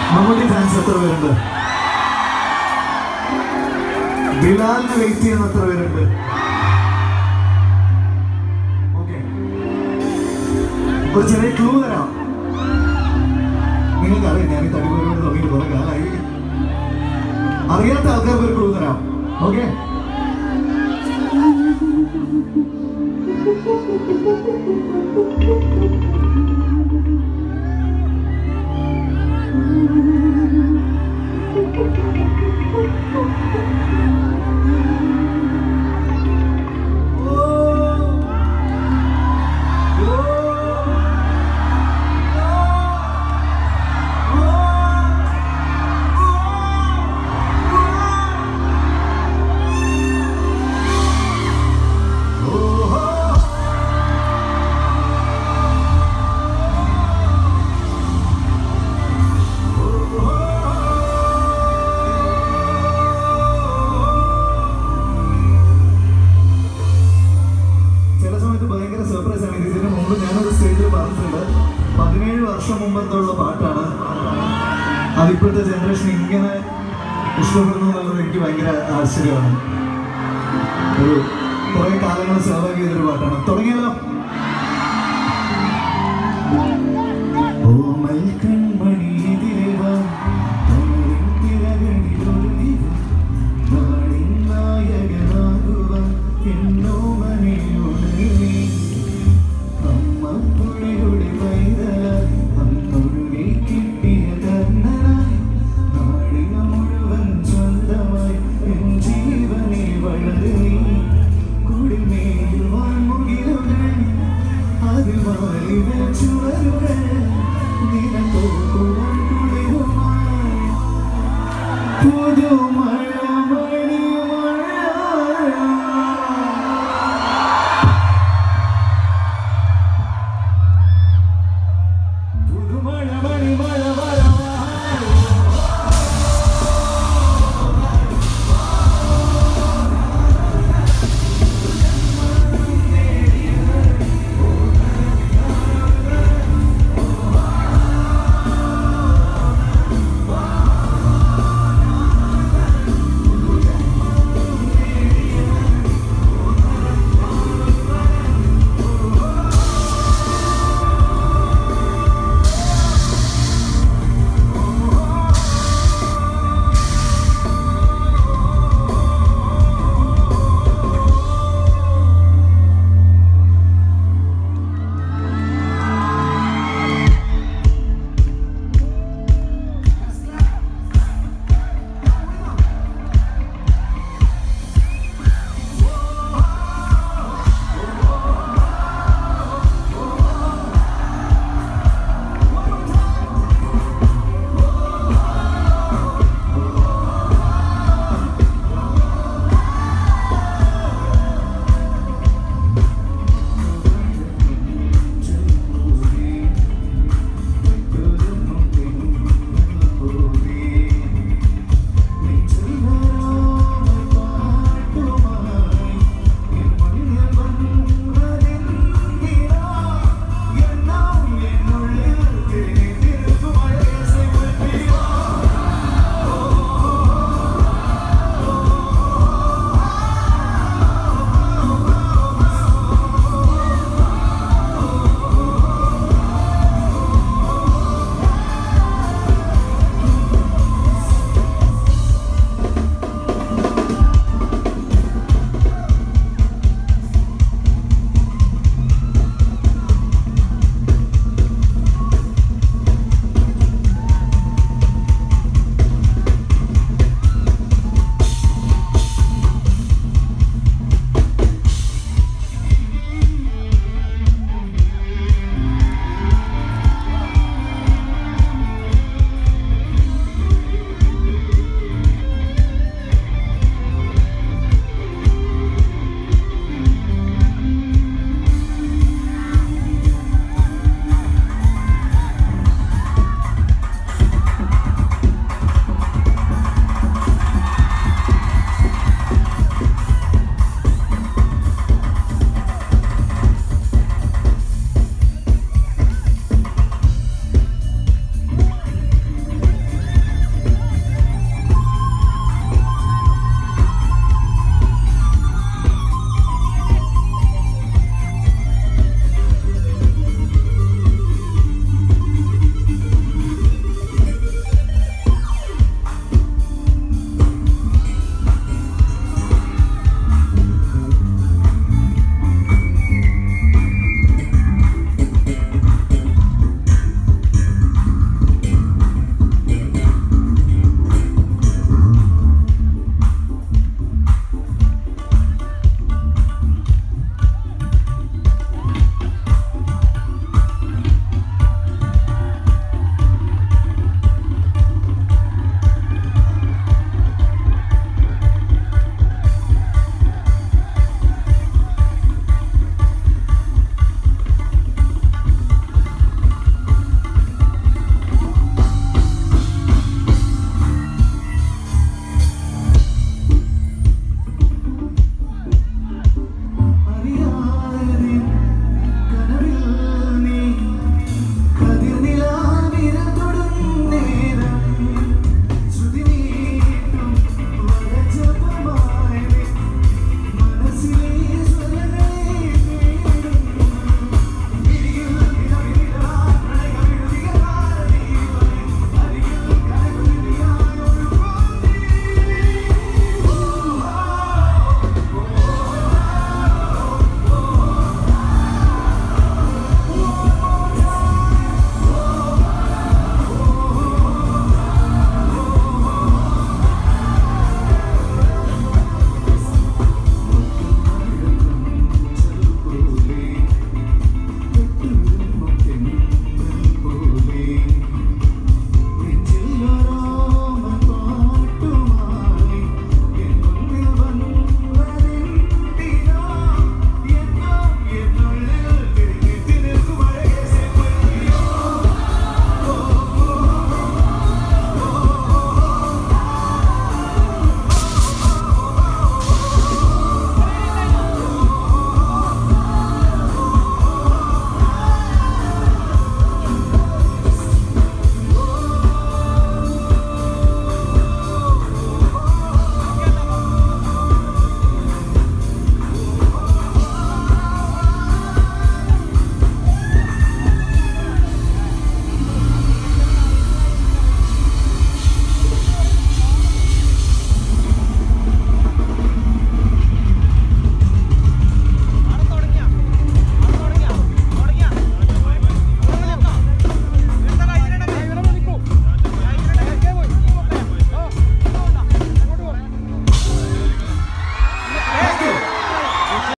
Mammootty fans എത്ര പേരുണ്ട് ബിലാലിന് wait ചെയ്യുന്ന എത്ര പേരുണ്ട് ഓക്കെ ഒരു ചെറിയ ക്ലൂ തരാം നിങ്ങൾക്കറിയാം ഞാൻ ഈ തടി പരിപാടി തുടങ്ങിയിട്ട് കുറെ കാലമായി അറിയാത്ത ആൾക്കാർക്ക് ഒരു ക്ലൂ തരാം ഓക്കെ ചില സമയത്ത് ഭയങ്കര സർപ്രൈസ് ആണ് ഇതിന് മുമ്പ് ഞാനൊരു സ്റ്റേജിൽ പറഞ്ഞിട്ടുണ്ട് പതിനേഴ് വർഷം മുമ്പത്തുള്ള പാട്ടാണ് അതിപ്പോഴത്തെ ജനറേഷൻ ഇങ്ങനെ ഇഷ്ടപ്പെടുന്നു എന്നുള്ളത് എനിക്ക് ഭയങ്കര ആശ്ചര്യമാണ് ഒരു കുറെ കാലങ്ങൾ സേവനം ചെയ്തൊരു പാട്ടാണ് തുടങ്ങിയല്ലോ ഓമൽ കൺമണി എതിരെ വാ തമിഴിൻ തിരകളിലൊഴുകി വാ. നാടിൻ നായകനാകുവാൻ എന്നോമനെ ഉണർന്നേ. അമ്മപ്പുഴയുടെ പൈതലായി അന്നൊഴുകി കിട്ടിയ കർണനായി നാടിന മുഴുവൻ സ്വന്തമായി എൻ ജീവനെ വളർന്നേ കുടിമേലുവാൻ മുകിലുകൾ അതിൽ മാറിവ ചുവരുകൾ നിനക്കോക്കുവാൻ കുളിരുമായി പുതു